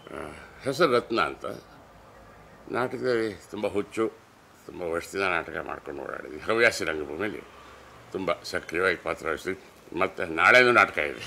ಆ, ಹೆಸರು ರತ್ನ ಅಂತ ನಾಟಕದಲ್ಲಿ ತುಂಬ ಹುಚ್ಚು ತುಂಬ ವರ್ಷದಿಂದ ನಾಟಕ ಮಾಡ್ಕೊಂಡು ಓಡಾಡಿದ್ವಿ ಹವ್ಯಾಸಿ ರಂಗಭೂಮಿಯಲ್ಲಿ ತುಂಬ ಸಕ್ರಿಯವಾಗಿ ಪಾತ್ರ ವಹಿಸಿ ಮತ್ತು ನಾಳೆನೂ ನಾಟಕ ಇದೆ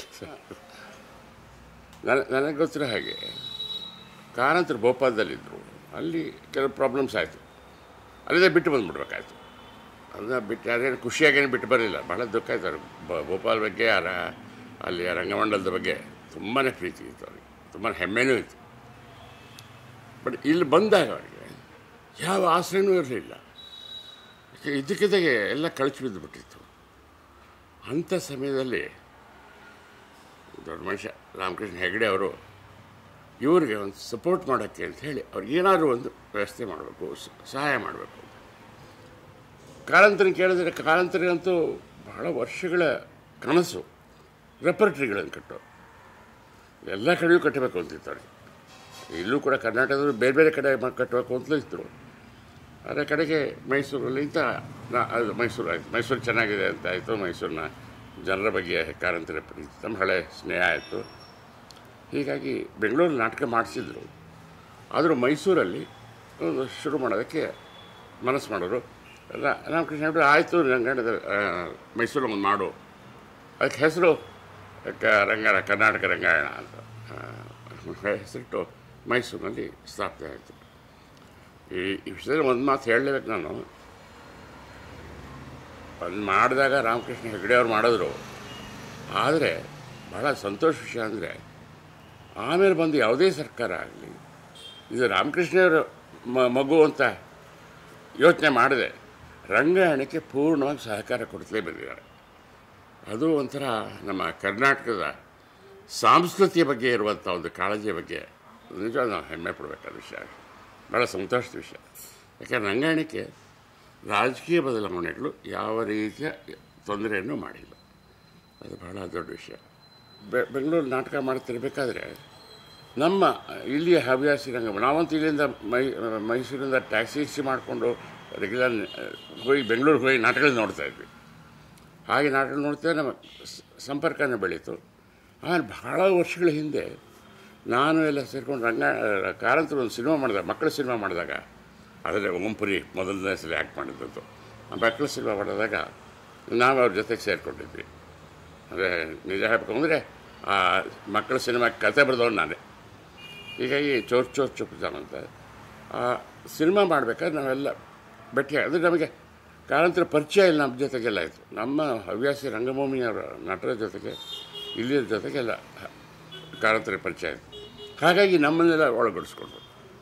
ನನ್ನ ನನಗೆ ಗೊತ್ತಿರೋ ಹಾಗೆ ಕಾರಂತರು ಭೋಪಾಲದಲ್ಲಿದ್ದರು ಅಲ್ಲಿ ಕೆಲವು ಪ್ರಾಬ್ಲಮ್ಸ್ ಆಯಿತು ಅಲ್ಲಿಂದ ಬಿಟ್ಟು ಬಂದುಬಿಡ್ಬೇಕಾಯ್ತು ಅದನ್ನ ಬಿಟ್ಟು ಅದೇನು ಖುಷಿಯಾಗೇನು ಬಿಟ್ಟು ಬರಲಿಲ್ಲ ಭಾಳ ದುಃಖ ಆಯ್ತು ಅವ್ರಿಗೆ ಬ- ಭೋಪಾಲ್ ಬಗ್ಗೆ ಆ ರ- ಅಲ್ಲಿ ಆ ರಂಗಮಂಡಲದ ಬಗ್ಗೆ ತುಂಬಾ ಪ್ರೀತಿ ಇತ್ತು ಅವ್ರಿಗೆ ತುಂಬ ಹೆಮ್ಮೆನೂ ಇತ್ತು ಬಟ್ ಇಲ್ಲಿ ಬಂದಾಗ ಅವರಿಗೆ ಯಾವ ಆಸರೆನೂ ಇರಲಿಲ್ಲ ಇದಕ್ಕಿದ್ದಾಗೆ ಎಲ್ಲ ಕಳಚಿ ಬಿದ್ದು ಬಿಟ್ಟಿತ್ತು ಅಂಥ ಸಮಯದಲ್ಲಿ ದೊಡ್ಡ ಮನುಷ್ಯ ರಾಮಕೃಷ್ಣ ಹೆಗಡೆ ಅವರು ಇವ್ರಿಗೆ ಒಂದು ಸಪೋರ್ಟ್ ಮಾಡೋಕ್ಕೆ ಅಂತ ಹೇಳಿ ಅವ್ರಿಗೆ ಏನಾದರೂ ಒಂದು ವ್ಯವಸ್ಥೆ ಮಾಡಬೇಕು ಸಹಾಯ ಮಾಡಬೇಕು ಕಾರಂತನ ಕೇಳಿದ್ರೆ ಕಾರಂತರಿಗಂತೂ ಬಹಳ ವರ್ಷಗಳ ಕನಸು ರೆಪರ್ಟ್ರಿಗಳನ್ನು ಕಟ್ಟೋರು ಎಲ್ಲ ಕಡೆಯೂ ಕಟ್ಟಬೇಕು ಅಂತಿತ್ತು ಅವ್ರಿಗೆ ಇಲ್ಲೂ ಕೂಡ ಕರ್ನಾಟಕದಲ್ಲೂ ಬೇರೆ ಬೇರೆ ಕಡೆ ಮ- ಕಟ್ಟಬೇಕು ಅಂತಲೂ ಇದ್ದರು ಅದರ ಕಡೆಗೆ ಮೈಸೂರಲ್ಲಿ ಇಂಥ ನಾ ಅದು ಮೈಸೂರು ಆಯಿತು ಮೈಸೂರು ಚೆನ್ನಾಗಿದೆ ಅಂತ ಆಯಿತು ಮೈಸೂರಿನ ಜನರ ಬಗ್ಗೆ ಕಾರಂತರ ಪ್ರೀತಿ ನಮ್ಮ ಹಳೆ ಸ್ನೇಹ ಆಯಿತು ಹೀಗಾಗಿ ಬೆಂಗಳೂರಲ್ಲಿ ನಾಟಕ ಮಾಡಿಸಿದ್ರು ಆದರೂ ಮೈಸೂರಲ್ಲಿ ಒಂದು ಶುರು ಮಾಡೋದಕ್ಕೆ ಮನಸ್ಸು ಮಾಡೋರು ರಾ- ರಾಮಕೃಷ್ಣ ಅವರು ಆಯಿತು ರಂಗಾಯಣದ ಮೈಸೂರಲ್ಲಿ ಒಂದು ಮಾಡು ಅದಕ್ಕೆ ಹೆಸರು ಕ ರಂಗಾಯಣ ಕರ್ನಾಟಕ ರಂಗಾಯಣ ಅಂತ ಆ, ಹೆಸರಿಟ್ಟು ಮೈಸೂರಿನಲ್ಲಿ ಸ್ಥಾಪನೆ ಆಯಿತು ಈ ಈ ವಿಷಯದಲ್ಲಿ ಒಂದು ಮಾತು ಹೇಳಲೇಬೇಕು ನಾನು ಒಂದು ಮಾಡಿದಾಗ ರಾಮಕೃಷ್ಣ ಹೆಗಡೆ ಅವ್ರು ಮಾಡಿದ್ರು ಆದರೆ ಭಾಳ ಸಂತೋಷ ವಿಷಯ ಅಂದರೆ ಆಮೇಲೆ ಬಂದು ಯಾವುದೇ ಸರ್ಕಾರ ಆಗಲಿ ಇದು ರಾಮಕೃಷ್ಣವ್ರ ಮ ಮಗು ಅಂತ ಯೋಚನೆ ಮಾಡಿದೆ ರಂಗಾಯಣಕ್ಕೆ ಪೂರ್ಣವಾಗಿ ಸಹಕಾರ ಕೊಡ್ತಲೇ ಬಂದಿದ್ದಾರೆ ಅದು ಒಂಥರ ನಮ್ಮ ಕರ್ನಾಟಕದ ಸಂಸ್ಕೃತಿಯ ಬಗ್ಗೆ ಇರುವಂಥ ಒಂದು ಕಾಳಜಿಯ ಬಗ್ಗೆ ನಿಜ ನಾವು ಹೆಮ್ಮೆ ಪಡಬೇಕಾದ ವಿಷಯ ಭಾಳ ಸಂತೋಷದ ವಿಷಯ ಯಾಕಂದ್ರೆ ರಂಗಾಯಣಕ್ಕೆ ರಾಜಕೀಯ ಬದಲಾವಣೆಗಳು ಯಾವ ರೀತಿಯ ತೊಂದರೆಯನ್ನು ಮಾಡಿಲ್ಲ ಅದು ಬಹಳ ದೊಡ್ಡ ವಿಷಯ ಬೆ ಬೆಂಗಳೂರು ನಾಟಕ ಮಾಡ್ತಿರ್ಬೇಕಾದ್ರೆ ನಮ್ಮ ಇಲ್ಲಿಯ ಹವ್ಯಾಸಿ ರಂಗ ನಾವಂತೂ ಇಲ್ಲಿಂದ ಮೈ ಮೈಸೂರಿಂದ ಟ್ಯಾಕ್ಸಿ ಇಕ್ಸಿ ಮಾಡಿಕೊಂಡು ರೆಗ್ಯುಲರ್ ಹೋಗಿ ಬೆಂಗಳೂರಿಗೆ ಹೋಗಿ ನಾಟಕಗಳು ನೋಡ್ತಾ ಇದ್ವಿ ಹಾಗೆ ನಾಟಕ ನೋಡ್ತಾ ನಮ್ಮ ಸ- ಸಂಪರ್ಕನೇ ಬೆಳೀತು ಆಮೇಲೆ ಬಹಳ ವರ್ಷಗಳ ಹಿಂದೆ ನಾನು ಎಲ್ಲ ಸೇರ್ಕೊಂಡು ರಂಗ ಕಾರಂತರು ಒಂದು ಸಿನಿಮಾ ಮಾಡಿದಾಗ ಮಕ್ಕಳ ಸಿನಿಮಾ ಮಾಡಿದಾಗ ಅದರಲ್ಲಿ ಓಂಪುರಿ ಮೊದಲನೇ ಸಲ ಆ್ಯಕ್ಟ್ ಮಾಡಿದ್ದದ್ದು ಆ ಮಕ್ಕಳ ಸಿನಿಮಾ ಮಾಡಿದಾಗ ನಾವು ಅವ್ರ ಜೊತೆಗೆ ಸೇರಿಕೊಂಡಿದ್ವಿ ಅಂದರೆ ನಿಜ ಹೇಳಬೇಕು ಅಂದರೆ ಆ ಮಕ್ಕಳ ಸಿನಿಮಾ ಕತೆ ಬರೆದವನು ನಾನೇ ಹೀಗಾಗಿ ಚೋರ್ ಚೋರ್ ಚುಪ್ತಾನ್ ಅಂತ ಆ ಸಿನಿಮಾ ಮಾಡಬೇಕಾದ್ರೆ ನಾವೆಲ್ಲ ಭೇಟಿ ಅಂದರೆ ನಮಗೆ ಕಾರಂತರ ಪರಿಚಯ ಇಲ್ಲ ನಮ್ಮ ಜೊತೆಗೆಲ್ಲ ಆಯಿತು ನಮ್ಮ ಹವ್ಯಾಸಿ ರಂಗಭೂಮಿಯವರ ನಟರ ಜೊತೆಗೆ ಇಲ್ಲಿಯ ಜೊತೆಗೆಲ್ಲ ಕಾರಂತರ ಪರಿಚಯ ಆಯಿತು ಹಾಗಾಗಿ ನಮ್ಮನ್ನೆಲ್ಲ ಒಳಗಡಿಸ್ಕೊಂಡ್ರು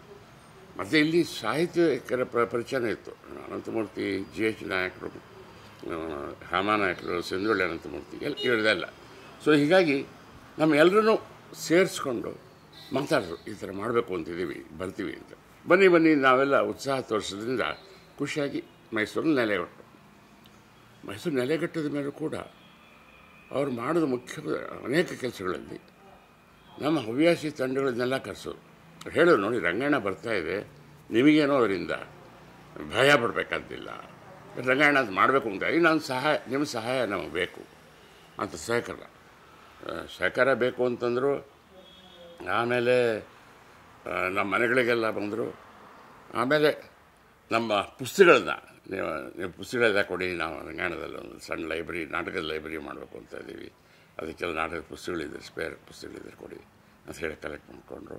ಮತ್ತು ಇಲ್ಲಿ ಸಾಹಿತ್ಯಕರ ಪ ಪರಿಚಯನೇ ಇತ್ತು ಅನಂತಮೂರ್ತಿ ಜಿ ಎಚ್ ನಾಯಕರು ಆ, ಹಾಮ ನಾಯಕರು ಸಿಂಧುಳ್ಳಿ ಅನಂತಮೂರ್ತಿ ಎಲ್ಲ ಇವರದೆಲ್ಲ ಸೊ ಹೀಗಾಗಿ ನಮ್ಮ ಎಲ್ಲರನ್ನೂ ಸೇರಿಸ್ಕೊಂಡು ಮಾತಾಡಿದ್ರು ಈ ಥರ ಮಾಡಬೇಕು ಅಂತಿದ್ದೀವಿ ಬರ್ತೀವಿ ಅಂತ ಬನ್ನಿ ಬನ್ನಿ ನಾವೆಲ್ಲ ಉತ್ಸಾಹ ತೋರಿಸೋದ್ರಿಂದ ಖುಷಿಯಾಗಿ ಮೈಸೂರಲ್ಲಿ ನೆಲೆಗೊಟ್ಟು ಮೈಸೂರು ನೆಲೆಗಟ್ಟದ ಮೇಲೂ ಕೂಡ ಅವ್ರು ಮಾಡಿದ ಮುಖ್ಯ ಅನೇಕ ಕೆಲಸಗಳಲ್ಲಿ ನಮ್ಮ ಹವ್ಯಾಸಿ ತಂಡಗಳನ್ನೆಲ್ಲ ಕರೆಸೋದು ಹೇಳೋರು ನೋಡಿ ರಂಗಾಯಣ ಬರ್ತಾ ಇದೆ ನಿಮಗೇನೋ ಅವರಿಂದ ಭಯ ಪಡಬೇಕಾದಿಲ್ಲ ರಂಗಾಯಣ ಅಂತ ಮಾಡಬೇಕು ಅಂತ ಈ ನಾನು ಸಹಾಯ ನಿಮ್ಮ ಸಹಾಯ ನಮಗೆ ಬೇಕು ಅಂತ ಸಹಕಾರ ಆ, ಸಹಕಾರ ಬೇಕು ಅಂತಂದರು ಆಮೇಲೆ ಆ, ನಮ್ಮ ಮನೆಗಳಿಗೆಲ್ಲ ಬಂದರು ಆಮೇಲೆ ನಮ್ಮ ಪುಸ್ತಕಗಳನ್ನ ನೀವು ನೀವು ಪುಸ್ತಕಗಳೆಲ್ಲ ಕೊಡಿ ನಾವು ರಂಗಾಯಣದಲ್ಲಿ ಒಂದು ಸಣ್ಣ ಲೈಬ್ರರಿ ನಾಟಕದ ಲೈಬ್ರರಿ ಮಾಡಬೇಕು ಅಂತ ಇದ್ದೀವಿ ಅದಕ್ಕೆಲ್ಲ ನಾಟಕದ ಪುಸ್ತಕಗಳಿದ್ರೆ ಸ್ಪೇರ್ ಪುಸ್ತಕಗಳಿದ್ರೆ ಕೊಡಿ ಅಂತ ಹೇಳಿ ಕಲೆಕ್ಟ್ ಮಾಡಿಕೊಂಡ್ರು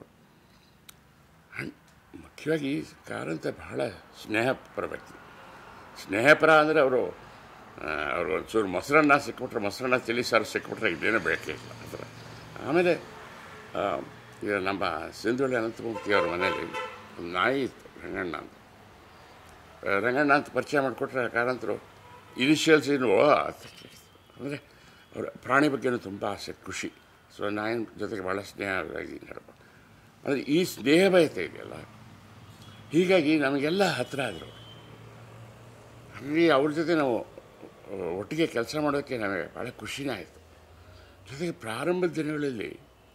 ಹಣ್- ಮುಖ್ಯವಾಗಿ ಕಾರಂತ ಬಹಳ ಸ್ನೇಹಪರ ವ್ಯಕ್ತಿ ಸ್ನೇಹಪರ ಅಂದರೆ ಅವರು ಅವರು ಒಂಚೂರು ಮೊಸರನ್ನ ಸಿಕ್ಬಿಟ್ರೆ ಮೊಸರನ್ನ ತಿಳಿ ಸಾರು ಸಿಕ್ಬಿಟ್ರೆ ಇದೇನೋ ಬೇಕೇ ಇಲ್ಲ ಆ ಥರ ಆಮೇಲೆ ಆ, ಈಗ ನಮ್ಮ ಸಿಂಧುಳ್ಳಿ ಅನಂತಮೂರ್ತಿ ಅವ್ರ ಮನೇಲಿ ಒಂದು ನಾಯಿ ಇತ್ತು ರಂಗಣ್ಣ ಅಂತ ಆ, ರಂಗಣ್ಣ ಅಂತ ಪರಿಚಯ ಮಾಡಿಕೊಟ್ರೆ ಕಾರಂತರು ಇನಿಷಿಯಲ್ಸ್ ಏನು ಓ ಅಂದರೆ ಅವರ ಪ್ರಾಣಿ ಬಗ್ಗೆನೂ ತುಂಬ ಆಸೆ ಖುಷಿ ಸೊ ನಾಯಿನ ಜೊತೆಗೆ ಭಾಳ ಸ್ನೇಹವಾಗಿ ನಡ್ಕೊಂಡು ಅಂದರೆ ಈ ಸ್ನೇಹ ಬಯತೆ ಇದೆಯಲ್ಲ ಹೀಗಾಗಿ ನಮಗೆಲ್ಲ ಹತ್ತಿರ ಆದರು ಹಾಗಾಗಿ ಅವ್ರ ಜೊತೆ ನಾವು ಆ, ಒಟ್ಟಿಗೆ ಕೆಲಸ ಮಾಡೋಕ್ಕೆ ನಮಗೆ ಭಾಳ ಖುಷಿನೇ ಆಯಿತು ಜೊತೆಗೆ ಪ್ರಾರಂಭದ ದಿನಗಳಲ್ಲಿ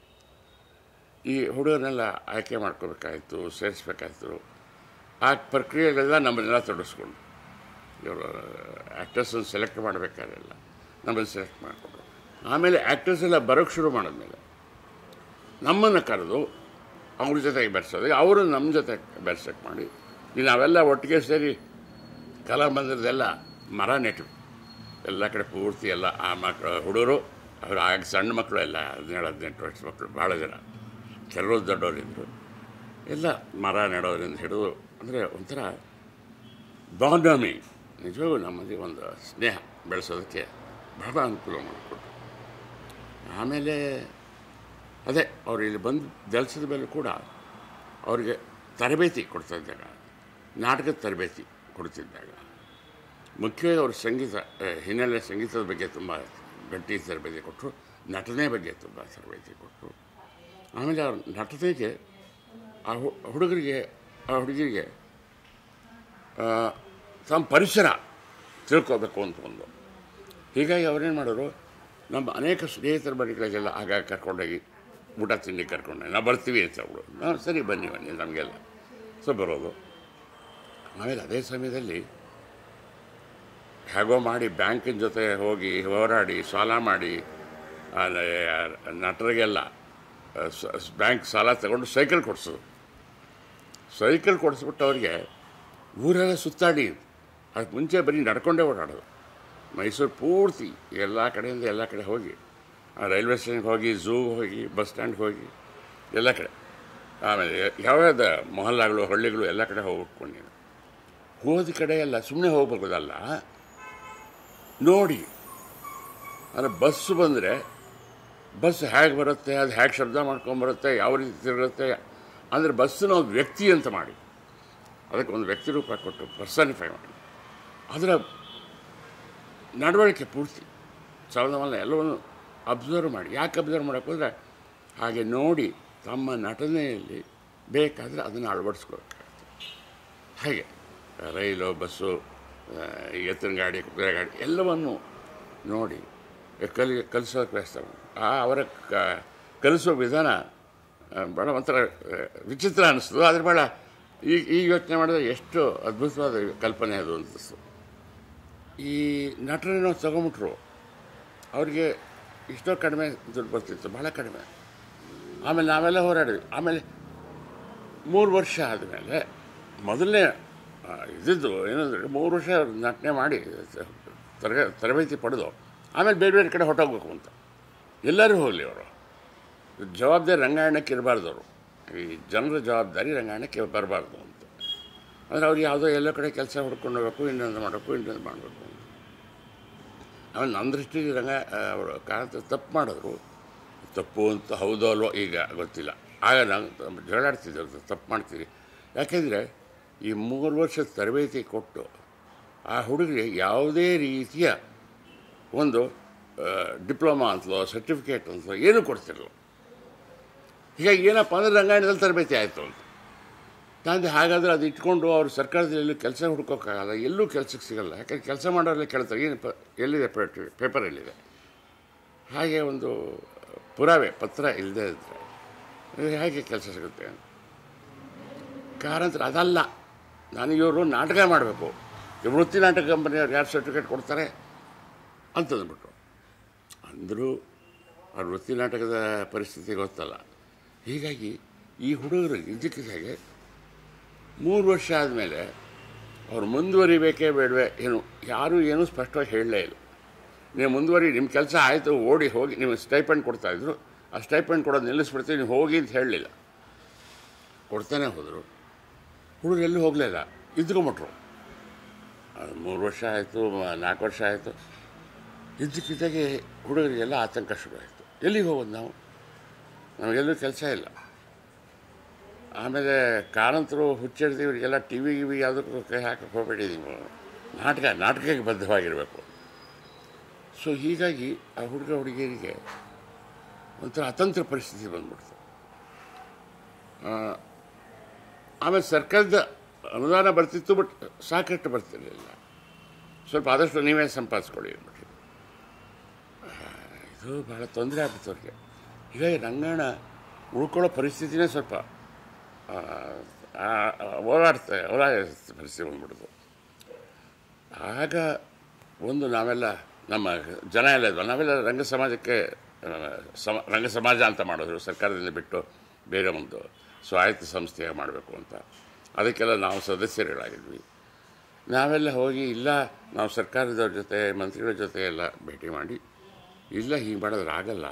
ಈ ಹುಡುಗರನ್ನೆಲ್ಲ ಆಯ್ಕೆ ಮಾಡ್ಕೋಬೇಕಾಯಿತು ಸೇರಿಸ್ಬೇಕಾಯ್ತು ಆ ಪ್ರಕ್ರಿಯೆಗಳೆಲ್ಲ ನಮ್ಮನ್ನೆಲ್ಲ ತೊಡಗಿಸ್ಕೊಂಡು ಇವರು ಆ್ಯಕ್ಟರ್ಸನ್ನು ಸೆಲೆಕ್ಟ್ ಮಾಡಬೇಕಾದ್ರೆಲ್ಲ ನಮ್ಮನ್ನು ಸೆಲೆಕ್ಟ್ ಮಾಡಿಕೊಂಡ್ರು ಆಮೇಲೆ ಆ್ಯಕ್ಟರ್ಸ್ ಎಲ್ಲ ಬರೋಕ್ಕೆ ಶುರು ಮಾಡಿದ್ಮೇಲೆ ನಮ್ಮನ್ನು ಕರೆದು ಅವ್ರ ಜೊತೆಗೆ ಬೆರೆಸೋದು ಅವರು ನಮ್ಮ ಜೊತೆ ಬೆರೆಸೋಕ್ಕೆ ಮಾಡಿ ಈಗ ನಾವೆಲ್ಲ ಒಟ್ಟಿಗೆ ಸೇರಿ ಕಲಾಮಂದಿರದೆಲ್ಲ ಮರ ನೆಟ್ವಿ ಎಲ್ಲ ಕಡೆ ಪೂರ್ತಿ ಎಲ್ಲ ಆ ಮಕ್ಕಳು ಹುಡುಗರು ಅವ್ರು ಆಗ ಸಣ್ಣ ಮಕ್ಕಳು ಎಲ್ಲ ಹದಿನೇಳು ಹದಿನೆಂಟು ವರ್ಷ ಮಕ್ಕಳು ಭಾಳ ಜನ ಕೆಲವರು ದೊಡ್ಡವರಿದ್ದರು ಎಲ್ಲ ಮರ ನೆಡೋದ್ರಿಂದ ಹಿಡಿದು ಅಂದರೆ ಒಂಥರ ಬಾಂಡಮಿ ನಿಜವಾಗೂ ನಮ್ಮಲ್ಲಿ ಒಂದು ಸ್ನೇಹ ಬೆಳೆಸೋದಕ್ಕೆ ಬಹಳ ಅನುಕೂಲ ಮಾಡಿಕೊಟ್ರು ಆಮೇಲೆ ಅದೇ ಅವ್ರು ಇಲ್ಲಿ ಬಂದು ಜಲ್ಸದ ಮೇಲೆ ಕೂಡ ಅವರಿಗೆ ತರಬೇತಿ ಕೊಡ್ತಾ ಇದ್ದಾಗ ನಾಟಕದ ತರಬೇತಿ ಕೊಡ್ತಿದ್ದಾಗ ಮುಖ್ಯವಾಗಿ ಅವರು ಸಂಗೀತ ಆ, ಹಿನ್ನೆಲೆ ಸಂಗೀತದ ಬಗ್ಗೆ ತುಂಬ ಗಟ್ಟಿ ತರಬೇತಿ ಕೊಟ್ಟರು ನಟನೆ ಬಗ್ಗೆ ತುಂಬ ತರಬೇತಿ ಕೊಟ್ಟರು ಆಮೇಲೆ ಅವ್ರ ನಟನೆಗೆ ಆ ಹು- ಹುಡುಗರಿಗೆ ಆ ಹುಡುಗಿಗೆ ಆ, ತಮ್ಮ ಪರಿಸರ ತಿಳ್ಕೋಬೇಕು ಅಂತ ಒಂದು ಹೀಗಾಗಿ ಅವರೇನು ಮಾಡೋರು ನಮ್ಮ ಅನೇಕ ಸ್ನೇಹಿತರ ಮನೆಗಳಿಗೆಲ್ಲ ಆಗಾಗ ಕರ್ಕೊಂಡೋಗಿ ಊಟ ತಿಂಡಿ ಕರ್ಕೊಂಡೋಗಿ ನಾವು ಬರ್ತೀವಿ ಅಂತ ಅವಳು ನಾವು ಸರಿ ಬನ್ನಿ ಬನ್ನಿ ನಮಗೆಲ್ಲ ಸೊ ಬರೋದು ಆಮೇಲೆ ಅದೇ ಸಮಯದಲ್ಲಿ ಹೇಗೋ ಮಾಡಿ ಬ್ಯಾಂಕಿನ ಜೊತೆ ಹೋಗಿ ಹೋರಾಡಿ ಸಾಲ ಮಾಡಿ ಆಮೇಲೆ ನಟರಿಗೆಲ್ಲ ಆ, ಸ- ಬ್ಯಾಂಕ್ ಸಾಲ ತಗೊಂಡು ಸೈಕಲ್ ಕೊಡಿಸೋದು ಸೈಕಲ್ ಕೊಡಿಸ್ಬಿಟ್ಟು ಅವ್ರಿಗೆ ಊರೆಲ್ಲ ಸುತ್ತಾಡಿ ಅದಕ್ಕೆ ಮುಂಚೆ ಬರೀ ನಡ್ಕೊಂಡೇ ಓಡಾಡೋದು ಮೈಸೂರು ಪೂರ್ತಿ ಎಲ್ಲ ಕಡೆಯಿಂದ ಎಲ್ಲ ಕಡೆ ಹೋಗಿ ಆ ರೈಲ್ವೆ ಸ್ಟೇಷನ್ಗೆ ಹೋಗಿ ಝೂಗೆ ಹೋಗಿ ಬಸ್ ಸ್ಟ್ಯಾಂಡ್ಗೆ ಹೋಗಿ ಎಲ್ಲ ಕಡೆ ಆಮೇಲೆ ಯಾವ್ಯಾವ್ದು ಮೊಹಲ್ಲಾಗಳು ಹಳ್ಳಿಗಳು ಎಲ್ಲ ಕಡೆ ಹೋಗ್ಬಿಟ್ಕೊಂಡು ಹೋದ ಕಡೆ ಎಲ್ಲ ಸುಮ್ಮನೆ ಹೋಗ್ಬೇಕದಲ್ಲ ನೋಡಿ ಅಂದರೆ ಬಸ್ಸು ಬಂದರೆ ಬಸ್ ಹೇಗೆ ಬರುತ್ತೆ ಅದು ಹೇಗೆ ಶಬ್ದ ಮಾಡ್ಕೊಂಬರುತ್ತೆ ಯಾವ ರೀತಿ ತಿರುಗುತ್ತೆ ಅಂದರೆ ಬಸ್ಸನ್ನ ಒಂದು ವ್ಯಕ್ತಿ ಅಂತ ಮಾಡಿ ಅದಕ್ಕೆ ಒಂದು ವ್ಯಕ್ತಿ ರೂಪ ಕೊಟ್ಟು ಪರ್ಸನಿಫೈ ಮಾಡಿ ಅದರ ನಡವಳಿಕೆ ಪೂರ್ತಿ ಚಲನವಲ್ಲ ಎಲ್ಲವನ್ನು ಅಬ್ಸರ್ವ್ ಮಾಡಿ ಯಾಕೆ ಅಬ್ಸರ್ವ್ ಮಾಡೋಕ್ಕೆ ಹೋದರೆ ಹಾಗೆ ನೋಡಿ ತಮ್ಮ ನಟನೆಯಲ್ಲಿ ಬೇಕಾದರೆ ಅದನ್ನು ಅಳವಡಿಸ್ಕೋಬೇಕಾಗುತ್ತೆ ಹಾಗೆ ರೈಲು ಬಸ್ಸು ಆ, ಎತ್ತಿನ ಗಾಡಿ ಕುದುರೆ ಗಾಡಿ ಎಲ್ಲವನ್ನು ನೋಡಿ ಕಲಿ ಕಲಿಸೋಕೆ ವ್ಯವಸ್ಥೆ ಮಾಡಿ. ಆ ಅವರ ಕ ಕಲಿಸೋ ವಿಧಾನ ಆ, ಭಾಳ ಒಂಥರ ಆ, ವಿಚಿತ್ರ ಅನ್ನಿಸ್ತು ಆದರೆ ಭಾಳ ಈಗ ಈಗ ಯೋಚನೆ ಮಾಡಿದ್ರೆ ಎಷ್ಟು ಅದ್ಭುತವಾದ ಕಲ್ಪನೆ ಅದು ಅನಿಸ್ತು ಈ ನಟರನ್ನು ತಗೊಂಬಿಟ್ರು ಅವ್ರಿಗೆ ಇಷ್ಟೋ ಕಡಿಮೆ ದುಡ್ಡು ಬರ್ತಿತ್ತು ಭಾಳ ಕಡಿಮೆ ಆಮೇಲೆ ನಾವೆಲ್ಲ ಹೋರಾಡಿದ್ವಿ ಆಮೇಲೆ ಮೂರು ವರ್ಷ ಆದಮೇಲೆ ಮೊದಲನೇ ಆ, ಇದ್ದಿದ್ದು ಏನಂದರೆ ಮೂರು ವರ್ಷ ನಟನೆ ಮಾಡಿ ತರಗ ತರಬೇತಿ ಪಡೆದು ಆಮೇಲೆ ಬೇರೆ ಬೇರೆ ಕಡೆ ಹೊಟ್ಟೋಗ್ಬೇಕು ಅಂತ ಎಲ್ಲರೂ ಹೋಗಲಿ ಅವರು ಜವಾಬ್ದಾರಿ ರಂಗಾಯಣಕ್ಕೆ ಇರಬಾರ್ದು ಅವರು ಈ ಜನರ ಜವಾಬ್ದಾರಿ ರಂಗಾಯಣಕ್ಕೆ ಬರಬಾರ್ದು ಅಂತ ಅಂದರೆ ಅವ್ರು ಯಾವುದೋ ಎಲ್ಲೋ ಕಡೆ ಕೆಲಸ ಹುಡ್ಕೊಂಡು ಹೋಗ್ಬೇಕು ಇನ್ನೊಂದು ಮಾಡಬೇಕು ಇನ್ನೊಂದು ಮಾಡಬೇಕು ಅಂತ ಆಮೇಲೆ ನನ್ನ ದೃಷ್ಟಿಗೆ ರಂಗ ಅವರು ಕಾರಣ ತಪ್ಪು ಮಾಡಿದ್ರು ತಪ್ಪು ಅಂತ ಹೌದೋ ಅಲ್ವೋ ಈಗ ಗೊತ್ತಿಲ್ಲ ಆಗ ನಾನು ಜಗಳಾಡ್ತಿದ್ದೆ ತಪ್ಪು ಮಾಡ್ತೀರಿ ಯಾಕೆಂದರೆ ಈ ಮೂರು ವರ್ಷ ತರಬೇತಿ ಕೊಟ್ಟು ಆ ಹುಡುಗರಿಗೆ ಯಾವುದೇ ರೀತಿಯ ಒಂದು ಡಿಪ್ಲೊಮಾ ಅಂತಲೋ ಸರ್ಟಿಫಿಕೇಟ್ ಅಂತಲೋ ಏನೂ ಕೊಡ್ತಿರಲ್ಲ ಹೀಗಾಗಿ ಏನಪ್ಪ ಅಂದರೆ ರಂಗಾಯಣದಲ್ಲಿ ತರಬೇತಿ ಆಯಿತು ಅಂತ ನಾನು ಹಾಗಾದರೆ ಅದು ಇಟ್ಕೊಂಡು ಅವ್ರು ಸರ್ಕಾರದಲ್ಲಿ ಎಲ್ಲೂ ಕೆಲಸ ಹುಡ್ಕೋಕ್ಕಾಗಲ್ಲ ಎಲ್ಲೂ ಕೆಲಸಕ್ಕೆ ಸಿಗಲ್ಲ ಯಾಕಂದ್ರೆ ಕೆಲಸ ಮಾಡೋರಲ್ಲಿ ಕೇಳ್ತಾರೆ ಏನು ಪ ಎಲ್ಲಿದೆ ಪೇಪರ್ ಎಲ್ಲಿದೆ ಹಾಗೆ ಒಂದು ಪುರಾವೆ ಪತ್ರ ಇಲ್ಲದೆ ಇದ್ದರೆ ಹೇಗೆ ಕೆಲಸ ಸಿಗುತ್ತೆ ಕಾರಂತರ ಅದಲ್ಲ ನನಗೆ ಇವರು ನಾಟಕ ಮಾಡಬೇಕು ಈ ವೃತ್ತಿ ನಾಟಕ ಕಂಪನಿಯವ್ರು ಯಾರು ಸರ್ಟಿಫಿಕೇಟ್ ಕೊಡ್ತಾರೆ ಅಂತಂದ್ಬಿಟ್ರು ಅಂದರೂ ಅವ್ರ ವೃತ್ತಿ ನಾಟಕದ ಪರಿಸ್ಥಿತಿ ಗೊತ್ತಲ್ಲ ಹೀಗಾಗಿ ಈ ಹುಡುಗರು ಇದಕ್ಕಿದ್ದಾಗೆ ಮೂರು ವರ್ಷ ಆದಮೇಲೆ ಅವ್ರು ಮುಂದುವರಿಬೇಕೇ ಬೇಡವೆ ಏನು ಯಾರೂ ಏನೂ ಸ್ಪಷ್ಟವಾಗಿ ಹೇಳಲೇ ಇಲ್ಲ ನೀವು ಮುಂದುವರಿ ನಿಮ್ಮ ಕೆಲಸ ಆಯಿತು ಓಡಿ ಹೋಗಿ ನಿಮಗೆ ಸ್ಟೈಪೆಂಡ್ ಕೊಡ್ತಾಯಿದ್ರು ಆ ಸ್ಟೈಪೆಂಡ್ ಕೊಡೋದು ನಿಲ್ಲಿಸ್ಬಿಡ್ತೀವಿ ನೀವು ಹೋಗಿ ಅಂತ ಹೇಳಲಿಲ್ಲ ಕೊಡ್ತಾನೆ ಹೋದರು ಹುಡುಗರು ಎಲ್ಲೂ ಹೋಗಲಿಲ್ಲ ಇದ್ಕೊಂಬಿಟ್ರು ಅದು ಮೂರು ವರ್ಷ ಆಯಿತು ನಾಲ್ಕು ವರ್ಷ ಆಯಿತು ಇದ್ದಕ್ಕಿದ್ದಾಗೆ ಹುಡುಗರಿಗೆಲ್ಲ ಆತಂಕ ಶುರುವಾಯಿತು ಎಲ್ಲಿಗೆ ಹೋಗೋದು ನಾವು ನಮಗೆಲ್ಲೂ ಕೆಲಸ ಇಲ್ಲ ಆಮೇಲೆ ಕಾರಂತರು ಹುಚ್ಚಿಡ್ದು ಇವರಿಗೆಲ್ಲ ಟಿ ವಿ ಗಿವಿ ಯಾವುದಕ್ಕೂ ಕೈ ಹಾಕಕ್ಕೆ ಹೋಗಬೇಡಿ ನೀವು ನಾಟಕ ನಾಟಕಕ್ಕೆ ಬದ್ಧವಾಗಿರಬೇಕು ಸೊ ಹೀಗಾಗಿ ಆ ಹುಡುಗ ಹುಡುಗಿಯರಿಗೆ ಒಂಥರ ಅತಂತ್ರ ಪರಿಸ್ಥಿತಿ ಬಂದ್ಬಿಡ್ತು ಆ, ಆಮೇಲೆ ಸರ್ಕಾರದ ಅನುದಾನ ಬರ್ತಿತ್ತು ಬಟ್ ಸಾಕಷ್ಟು ಬರ್ತಿರಲಿಲ್ಲ ಸ್ವಲ್ಪ ಆದಷ್ಟು ನೀವೇ ಸಂಪಾದಿಸ್ಕೊಳ್ಳಿ ಅಂದ್ಬಿಟ್ಟು ಆ, ಇದು ಭಾಳ ತೊಂದರೆ ಆಗ್ಬಿಡ್ತು ಅವ್ರಿಗೆ ಹೀಗಾಗಿ ರಂಗಾಯಣ ಉಳ್ಕೊಳ್ಳೋ ಪರಿಸ್ಥಿತಿನೇ ಸ್ವಲ್ಪ ಆ, ಆ, ಹೋರಾಡ್ತಾ ಹೋರಾಡ ಪರಿಸ್ಥಿತಿ ಬಂದ್ಬಿಡ್ತು ಆಗ ಒಂದು ನಾವೆಲ್ಲ ನಮ್ಮ ಜನ ಎಲ್ಲ ಇದ್ವು ನಾವೆಲ್ಲ ರಂಗ ಸಮಾಜಕ್ಕೆ ಆ, ಸಮ ರಂಗ ಸಮಾಜ ಅಂತ ಮಾಡಿದ್ರು ಸರ್ಕಾರದಿಂದ ಬಿಟ್ಟು ಬೇರೆ ಒಂದು ಸ್ವಾಯತ್ತ ಸಂಸ್ಥೆಯಾಗಿ ಮಾಡಬೇಕು ಅಂತ ಅದಕ್ಕೆಲ್ಲ ನಾವು ಸದಸ್ಯರುಗಳಾಗಿದ್ವಿ ನಾವೆಲ್ಲ ಹೋಗಿ ಇಲ್ಲ ನಾವು ಸರ್ಕಾರದವ್ರ ಜೊತೆ ಮಂತ್ರಿಗಳ ಜೊತೆ ಎಲ್ಲ ಭೇಟಿ ಮಾಡಿ ಇಲ್ಲ ಹೀಗೆ ಮಾಡಿದ್ರೆ ಆಗಲ್ಲ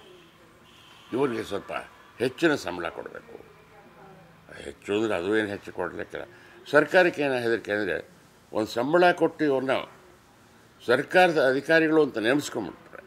ಇವ್ರಿಗೆ ಸ್ವಲ್ಪ ಹೆಚ್ಚಿನ ಸಂಬಳ ಕೊಡಬೇಕು ಹೆಚ್ಚು ಅಂದರೆ ಅದು ಏನು ಹೆಚ್ಚು ಕೊಡಲಿಕ್ಕಿಲ್ಲ ಸರ್ಕಾರಕ್ಕೆ ಏನು ಹೆದರಿಕೆ ಅಂದರೆ ಒಂದು ಸಂಬಳ ಕೊಟ್ಟು ಇವ್ರನ್ನ ಸರ್ಕಾರದ ಅಧಿಕಾರಿಗಳು ಅಂತ ನೇಮಿಸ್ಕೊಂಡ್ಬಿಟ್ರೆ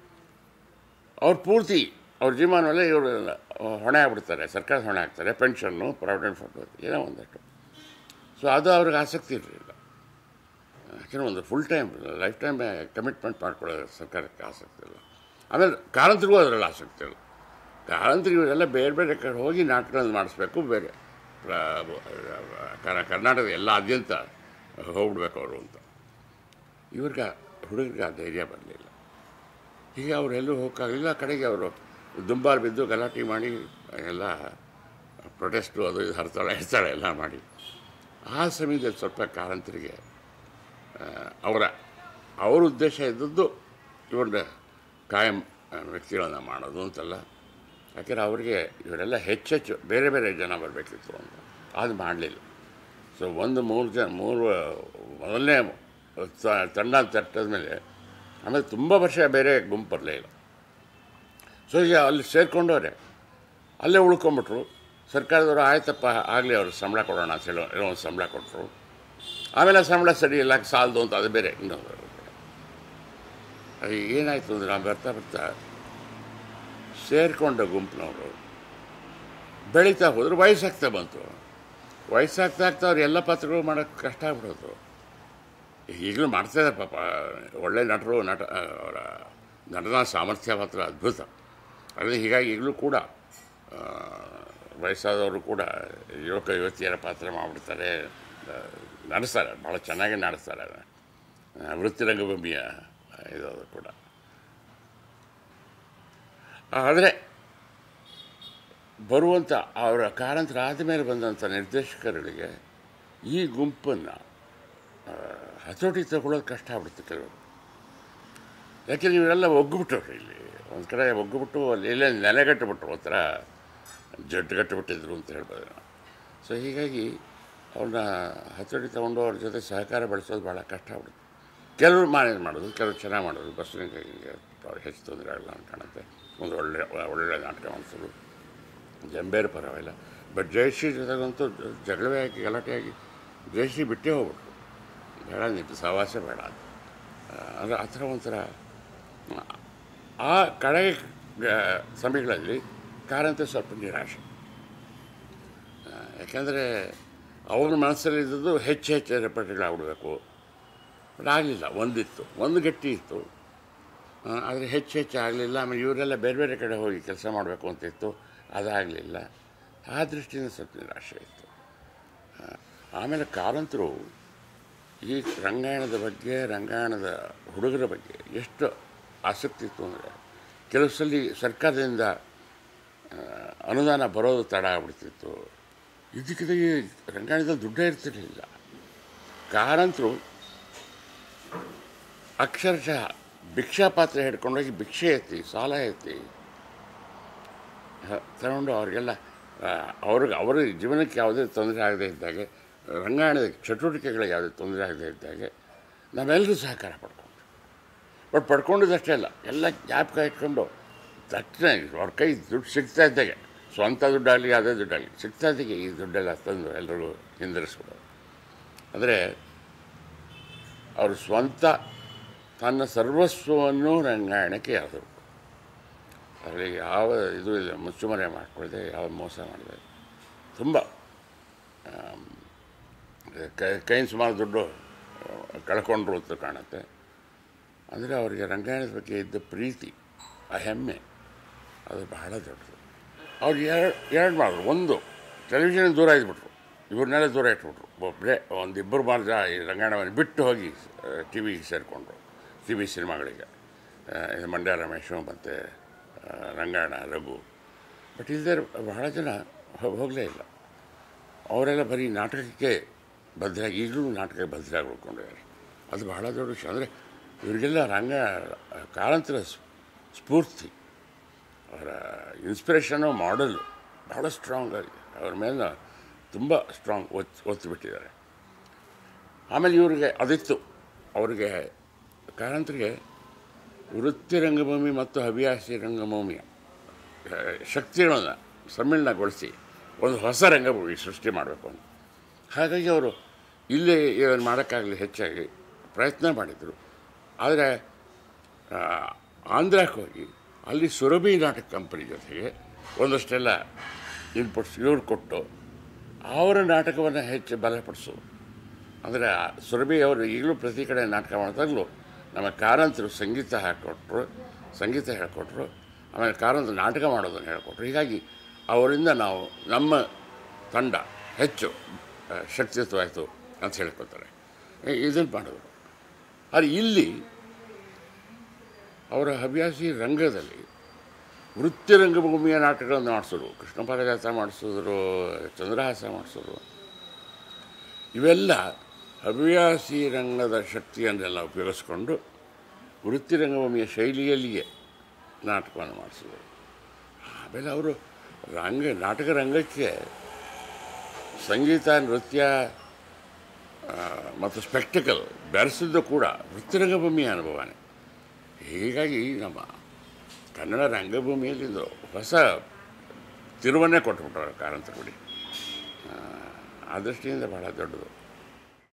ಅವ್ರು ಪೂರ್ತಿ ಅವ್ರ ಜೀವನವಲ್ಲೇ ಇವರು ಹೊಣೆ ಆಗ್ಬಿಡ್ತಾರೆ ಸರ್ಕಾರದ ಹೊಣೆ ಆಗ್ತಾರೆ ಪೆನ್ಷನ್ನು ಪ್ರಾವಿಡೆಂಟ್ ಫಂಡ್ ಏನೋ ಒಂದಷ್ಟು ಸೊ ಅದು ಅವ್ರಿಗೆ ಆಸಕ್ತಿ ಇರಲಿಲ್ಲ ಯಾಕೆಂದರೆ ಒಂದು full time life time commitment ಮಾಡ್ಕೊಳ್ಳೋದು ಸರ್ಕಾರಕ್ಕೆ ಆಸಕ್ತಿ ಇಲ್ಲ ಆಮೇಲೆ ಕಾರಂತರಿಗೂ ಅದರಲ್ಲಿ ಆಸಕ್ತಿ ಇಲ್ಲ ಕಾರಂತರಿಗೂ ಎಲ್ಲ ಬೇರೆ ಬೇರೆ ಕಡೆ ಹೋಗಿ ನಾಟಕಗಳನ್ನು ಮಾಡಿಸ್ಬೇಕು ಬೇರೆ ಪ್ರ- ಕರ್- ಕರ್ನಾಟಕದ ಎಲ್ಲ ಆದ್ಯಂತ ಹೋಗ್ಬಿಡ್ಬೇಕು ಅವರು ಅಂತ ಇವ್ರಿಗೆ ಹುಡುಗರಿಗೆ ಆ ಧೈರ್ಯ ಬರಲಿಲ್ಲ ಹೀಗೆ ಅವರೆಲ್ಲೂ ಹೋಗೋಕ್ಕಾಗಲಿಲ್ಲ ಕಡೆಗೆ ಅವರು ದುಂಬಾಲು ಬಿದ್ದು ಗಲಾಟೆ ಮಾಡಿ ಎಲ್ಲ ಪ್ರೊಟೆಸ್ಟು ಅದು ಇದು ಹರ್ತಾಳೆ ಹೆರ್ತಾಳೆ ಎಲ್ಲ ಮಾಡಿ ಆ ಸಮಯದಲ್ಲಿ ಸ್ವಲ್ಪ ಕಾರಂತರಿಗೆ ಆ, ಅವರ ಅವ್ರ ಉದ್ದೇಶ ಇದ್ದದ್ದು ಇವ್ರನ್ನ ಕಾಯಂ ಆ, ವ್ಯಕ್ತಿಗಳನ್ನ ಮಾಡೋದು ಅಂತಲ್ಲ ಯಾಕೆಂದ್ರೆ ಅವರಿಗೆ ಇವರೆಲ್ಲ ಹೆಚ್ಚೆಚ್ಚು ಬೇರೆ ಬೇರೆ ಜನ ಬರಬೇಕಿತ್ತು ಅಂತ ಅದು ಮಾಡಲಿಲ್ಲ ಸೊ ಒಂದು ಮೂರು ಜನ ಮೂರು ಮೊದಲನೇ ತ- ತಂಡ ತಟ್ಟದ ಮೇಲೆ ಆಮೇಲೆ ತುಂಬ ವರ್ಷ ಬೇರೆ ಗುಂಪು ಬರಲೇ ಇಲ್ಲ ಸೊ ಈಗ ಅಲ್ಲಿ ಸೇರ್ಕೊಂಡವ್ರೆ ಅಲ್ಲೇ ಉಳ್ಕೊಂಬಿಟ್ರು ಸರ್ಕಾರದವರು ಆಯ್ತಪ್ಪ ಆಗಲಿ ಅವ್ರಿಗೆ ಸಂಬಳ ಕೊಡೋಣ ಅಂತ ಹೇಳೋ ಏನೋ ಒಂದು ಸಂಬಳ ಕೊಟ್ಟರು ಆಮೇಲೆ ಆ ಸಂಬಳ ಸರಿ ಇಲ್ಲ ಸಾಲದು ಅಂತ ಅದು ಬೇರೆ ಇನ್ನೊಂದು ಅದು ಏನಾಯಿತು ಅಂದರೆ ನಾವು ಬರ್ತಾ ಬರ್ತಾ ಸೇರಿಕೊಂಡ ಗುಂಪಿನವರು ಬೆಳೀತಾ ಹೋದ್ರೆ ವಯಸ್ಸಾಗ್ತಾ ಬಂತು ವಯಸ್ಸಾಗ್ತಾ ಆಗ್ತಾ ಅವ್ರು ಎಲ್ಲ ಪಾತ್ರಗಳು ಮಾಡೋಕ್ಕೆ ಕಷ್ಟ ಆಗ್ಬಿಡೋದು ಈಗಲೂ ಮಾಡ್ತಾಯಿದ್ದಾರೆ ಪಾಪ ಒಳ್ಳೆ ನಟರು ನಟ ಅವರ ನಟನ ಸಾಮರ್ಥ್ಯ ಮಾತ್ರ ಅದ್ಭುತ ಅದೇ ಹೀಗಾಗಿ ಈಗಲೂ ಕೂಡ ಆ, ವಯಸ್ಸಾದವರು ಕೂಡ ಯುವಕ ಯುವತಿಯರ ಪಾತ್ರ ಮಾಡಿಬಿಡ್ತಾರೆ ಆ, ನಡೆಸ್ತಾರೆ ಭಾಳ ಚೆನ್ನಾಗಿ ನಡೆಸ್ತಾರೆ ಆ, ವೃತ್ತಿ ರಂಗಭೂಮಿಯ ಇದು ಅದು ಕೂಡ ಆದರೆ ಬರುವಂಥ ಅವರ ಕಾರಂತರಾದ ಮೇಲೆ ಬಂದಂಥ ನಿರ್ದೇಶಕರುಗಳಿಗೆ ಈ ಗುಂಪನ್ನು ಹತೋಟಿ ತಗೊಳ್ಳೋದು ಕಷ್ಟ ಆಗ್ಬಿಡುತ್ತೆ ಕೆಲವರು ಯಾಕೆಂದ್ರೆ ಇವರೆಲ್ಲ ಒಗ್ಗುಬಿಟ್ಟವ್ರು ಇಲ್ಲಿ ಒಂದು ಕಡೆ ಒಗ್ಗುಬಿಟ್ಟು ಅಲ್ಲಿ ಇಲ್ಲೇ ನೆಲೆಗಟ್ಟಿಬಿಟ್ರು ಒಂಥರ ಜಡ್ಡುಗಟ್ಟಿಬಿಟ್ಟಿದ್ರು ಅಂತ ಹೇಳ್ಬೋದು ನಾವು ಸೊ ಹೀಗಾಗಿ ಅವ್ರನ್ನ ಹತೋಟಿ ತೊಗೊಂಡು ಅವ್ರ ಜೊತೆ ಸಹಕಾರ ಬೆಳೆಸೋದು ಭಾಳ ಕಷ್ಟ ಆಗ್ಬಿಡುತ್ತೆ ಕೆಲವರು ಮ್ಯಾನೇಜ್ ಮಾಡೋದು ಕೆಲವರು ಚೆನ್ನಾಗಿ ಮಾಡೋದು ಬಸ್ಸಿನ ಅವ್ರಿಗೆ ಹೆಚ್ಚು ತೊಂದರೆ ಆಗಲ್ಲ ಅಂತ ಕಾಣುತ್ತೆ ಒಂದು ಒಳ್ಳೆ ಒಳ್ಳೆ ನಾಟಕ ಮಾಡಿಸೋದು ಜಂಬೇರು ಪರವಾಗಿಲ್ಲ ಬಟ್ ಜಯಶ್ರೀ ಜೊತೆಗಂತೂ ಜಗಳವೇ ಆಗಿ ಗಲಾಟೆ ಆಗಿ ಜಯಶ್ರೀ ಬಿಟ್ಟೇ ಹೋಗ್ಬಿಟ್ರು ಬೇಡ ನಿಂತು ಸಹವಾಸ ಬೇಡ ಅಂತ ಅಂದರೆ ಆ ಥರ ಒಂಥರ ಆ ಕಡೆ ಸಮಯಗಳಲ್ಲಿ ಕಾರಂತ ಸ್ವಲ್ಪ ನಿರಾಶೆ ಆ, ಯಾಕೆಂದರೆ ಅವ್ರ ಮನಸ್ಸಲ್ಲಿ ಇದ್ದದ್ದು ಹೆಚ್ಚು ಹೆಚ್ಚು ರೆಪರ್ಟ್ಗಳಾಗ್ಬಿಡ್ಬೇಕು ಬಟ್ ಆಗಲಿಲ್ಲ ಒಂದಿತ್ತು ಒಂದು ಗಟ್ಟಿ ಇತ್ತು ಆದರೆ ಹೆಚ್ಚು ಹೆಚ್ಚು ಆಗಲಿಲ್ಲ ಆಮೇಲೆ ಇವರೆಲ್ಲ ಬೇರೆ ಬೇರೆ ಕಡೆ ಹೋಗಿ ಕೆಲಸ ಮಾಡಬೇಕು ಅಂತ ಇತ್ತು ಅದಾಗಲಿಲ್ಲ ಆ ದೃಷ್ಟಿಯಿಂದ ಸ್ವಲ್ಪ ನಿರಾಶೆ ಇತ್ತು ಆ, ಆಮೇಲೆ ಕಾರಂತರು ಈ ರಂಗಾಯಣದ ಬಗ್ಗೆ ರಂಗಾಯಣದ ಹುಡುಗರ ಬಗ್ಗೆ ಎಷ್ಟು ಆಸಕ್ತಿ ಇತ್ತು ಅಂದರೆ ಕೆಲವು ಸಲ ಸರ್ಕಾರದಿಂದ ಆ, ಅನುದಾನ ಬರೋದು ತಡ ಆಗ್ಬಿಡ್ತಿತ್ತು ಇದಕ್ಕಿದಾಗಿ ರಂಗಾಯಣದಲ್ಲಿ ದುಡ್ಡೇ ಇರ್ತಿರಲಿಲ್ಲ ಕಾರಂತರು ಅಕ್ಷರಶಃ ಭಿಕ್ಷಾ ಪಾತ್ರೆ ಹಿಡ್ಕೊಂಡೋಗಿ ಭಿಕ್ಷೆ ಎತ್ತಿ ಸಾಲ ಎತ್ತಿ ಹ- ತಗೊಂಡು ಅವ್ರಿಗೆಲ್ಲ ಆ, ಅವ್ರಿಗೆ ಅವರ ಜೀವನಕ್ಕೆ ಯಾವುದೇ ತೊಂದರೆ ಆಗದೇ ಇದ್ದಾಗೆ ರಂಗಾಯಣದ ಚಟುವಟಿಕೆಗಳಿಗೆ ಯಾವುದೇ ತೊಂದರೆ ಆಗದೇ ಇದ್ದಾಗೆ ನಾವೆಲ್ಲರೂ ಸಹಕಾರ ಪಡ್ಕೊಂಡ್ರು ಬಟ್ ಪಡ್ಕೊಂಡಿದ್ದಷ್ಟೇ ಅಲ್ಲ ಎಲ್ಲ ಜ್ಞಾಪಕ ಇಟ್ಕೊಂಡು ತಕ್ಷಣ ಅವ್ರ ಕೈ ದುಡ್ಡು ಸಿಗ್ತಾ ಇದ್ದಾಗೆ ಸ್ವಂತ ದುಡ್ಡಾಗಲಿ ಯಾವುದೇ ದುಡ್ಡಾಗಲಿ ಸಿಗ್ತಾ ಇದ್ದಾಗೆ ಈ ದುಡ್ಡೆಲ್ಲ ತಂದು ಎಲ್ಲರಿಗೂ ಹಿಂದಿರಿಸ್ಬಿಡೋದು ಅಂದರೆ ಅವರು ಸ್ವಂತ ತನ್ನ ಸರ್ವಸ್ವವನ್ನು ರಂಗಾಯಣಕ್ಕೆ ಯಾವುದು ಅವರಿಗೆ ಯಾವ ಇದು ಇಲ್ಲ ಮುಚ್ಚುಮರೆ ಮಾಡ್ಕೊಳ್ಳದೆ ಯಾವ ಮೋಸ ಮಾಡಿದೆ ತುಂಬ ಆಮ್, ಕೈ ಕೈಯಿಂದ ಸುಮಾರು ದುಡ್ಡು ಆ, ಕಳ್ಕೊಂಡ್ರು ಅಂತ ಕಾಣುತ್ತೆ ಅಂದರೆ ಅವರಿಗೆ ರಂಗಾಯಣದ ಬಗ್ಗೆ ಇದ್ದ ಪ್ರೀತಿ ಆ ಹೆಮ್ಮೆ ಅದು ಬಹಳ ದೊಡ್ಡದು ಅವ್ರು ಎರಡು ಎರಡು ಮಾಡಿದ್ರು ಒಂದು ಟೆಲಿವಿಷನ್ ದೂರ ಇದ್ಬಿಟ್ರು ಇವ್ರನ್ನೆಲ್ಲ ದೂರ ಇಟ್ಬಿಟ್ರು ಒಬ್ಬರೇ ಒಂದಿಬ್ಬರು ಮಾತ್ರ ಈ ರಂಗಾಯಣವನ್ನು ಬಿಟ್ಟು ಹೋಗಿ ಟಿ ವಿಗೆ ಸೇರಿಕೊಂಡ್ರು ಟಿ ವಿ ಸಿನಿಮಾಗಳಿಗೆ ಆ, ಇದು ಮಂಡ್ಯ ರಮೇಶು ಮತ್ತು ರಂಗಾಯಣ ರಘು ಬಟ್ ಇಲ್ಲದೆ ಬಹಳ ಜನ ಹೋ- ಹೋಗಲೇ ಇಲ್ಲ ಅವರೆಲ್ಲ ಬರೀ ನಾಟಕಕ್ಕೆ ಬದ್ಧ ಈಗಲೂ ನಾಟಕಕ್ಕೆ ಬದ್ಧರಾಗಿ ಉಳ್ಕೊಂಡಿದ್ದಾರೆ ಅದು ಬಹಳ ದೊಡ್ಡ ವಿಷಯ ಅಂದರೆ ಇವರಿಗೆಲ್ಲ ರಂಗ ಕಾರಂತರ ಸ್- ಸ್ಫೂರ್ತಿ ಅವರ ಇನ್ಸ್ಪಿರೇಷನು ಮಾಡಲು ಭಾಳ ಸ್ಟ್ರಾಂಗ್ ಆಗಿ ಅವ್ರ ಮೇಲೆ ತುಂಬ ಸ್ಟ್ರಾಂಗ್ ಒತ್ತು ಒತ್ತು ಬಿಟ್ಟಿದ್ದಾರೆ ಆಮೇಲೆ ಇವರಿಗೆ ಅದಿತ್ತು ಅವರಿಗೆ ಕಾರಂತರಿಗೆ ವೃತ್ತಿ ರಂಗಭೂಮಿ ಮತ್ತು ಹವ್ಯಾಸಿ ರಂಗಭೂಮಿಯ ಆ, ಶಕ್ತಿಗಳನ್ನು ಸಮ್ಮಿಳನಗೊಳಿಸಿ ಒಂದು ಹೊಸ ರಂಗಭೂಮಿ ಸೃಷ್ಟಿ ಮಾಡಬೇಕು ಅಂತ ಹಾಗಾಗಿ ಅವರು ಇಲ್ಲೇ ಇದನ್ನು ಮಾಡೋಕ್ಕಾಗಲಿ ಹೆಚ್ಚಾಗಿ ಪ್ರಯತ್ನ ಮಾಡಿದರು ಆದರೆ ಆ, ಆಂಧ್ರಕ್ಕೆ ಹೋಗಿ ಅಲ್ಲಿ ಸುರಭಿ ನಾಟಕ ಕಂಪನಿ ಜೊತೆಗೆ ಒಂದಷ್ಟೆಲ್ಲ ಇನ್ಪುಟ್ಸ್ ಇವ್ರು ಕೊಟ್ಟು ಅವರ ನಾಟಕವನ್ನು ಹೆಚ್ಚು ಬಲಪಡಿಸೋದು ಅಂದರೆ ಆ ಸುರಭಿ ಅವರು ಈಗಲೂ ಪ್ರತಿ ಕಡೆ ನಾಟಕ ಮಾಡಿದಾಗಲೂ ನಮ್ಮ ಕಾರಂತರು ಸಂಗೀತ ಹಾಕಿಕೊಟ್ರು ಸಂಗೀತ ಹೇಳಿಕೊಟ್ರು ಆಮೇಲೆ ಕಾರಂತರು ನಾಟಕ ಮಾಡೋದನ್ನು ಹೇಳಿಕೊಟ್ರು ಹೀಗಾಗಿ ಅವರಿಂದ ನಾವು ನಮ್ಮ ತಂಡ ಹೆಚ್ಚು ಆ, ಶಕ್ತಿಯುತವಾಯಿತು ಅಂತ ಹೇಳ್ಕೊತಾರೆ ಇದನ್ನು ಮಾಡಿದ್ರು ಆದರೆ ಇಲ್ಲಿ ಅವರ ಹವ್ಯಾಸಿ ರಂಗದಲ್ಲಿ ವೃತ್ತಿ ರಂಗಭೂಮಿಯ ನಾಟಕಗಳನ್ನು ಮಾಡಿಸೋರು ಕೃಷ್ಣ ಪಾರಿಜಾತ ಮಾಡಿಸಿದ್ರು ಚಂದ್ರಹಾಸ ಮಾಡಿಸೋರು ಇವೆಲ್ಲ ಹವ್ಯಾಸಿ ರಂಗದ ಶಕ್ತಿಯನ್ನೆಲ್ಲ ಉಪಯೋಗಿಸ್ಕೊಂಡು ವೃತ್ತಿ ರಂಗಭೂಮಿಯ ಶೈಲಿಯಲ್ಲಿಯೇ ನಾಟಕವನ್ನು ಮಾಡಿಸಿದರು ಆಮೇಲೆ ಅವರು ರಂಗ ನಾಟಕ ರಂಗಕ್ಕೆ ಸಂಗೀತ ನೃತ್ಯ ಆ, ಮತ್ತು ಸ್ಪೆಕ್ಟಿಕಲ್ ಬೆರೆಸಿದ್ದು ಕೂಡ ವೃತ್ತಿ ರಂಗಭೂಮಿಯ ಅನುಭವನೇ ಹೀಗಾಗಿ ನಮ್ಮ ಕನ್ನಡ ರಂಗಭೂಮಿಯಲ್ಲಿ ಒಂದು ಹೊಸ ತಿರುವನ್ನೇ ಕೊಟ್ಬಿಟ್ರು ಕಾರಂತಗುಡಿ ಆ ದೃಷ್ಟಿಯಿಂದ ಬಹಳ ದೊಡ್ಡದು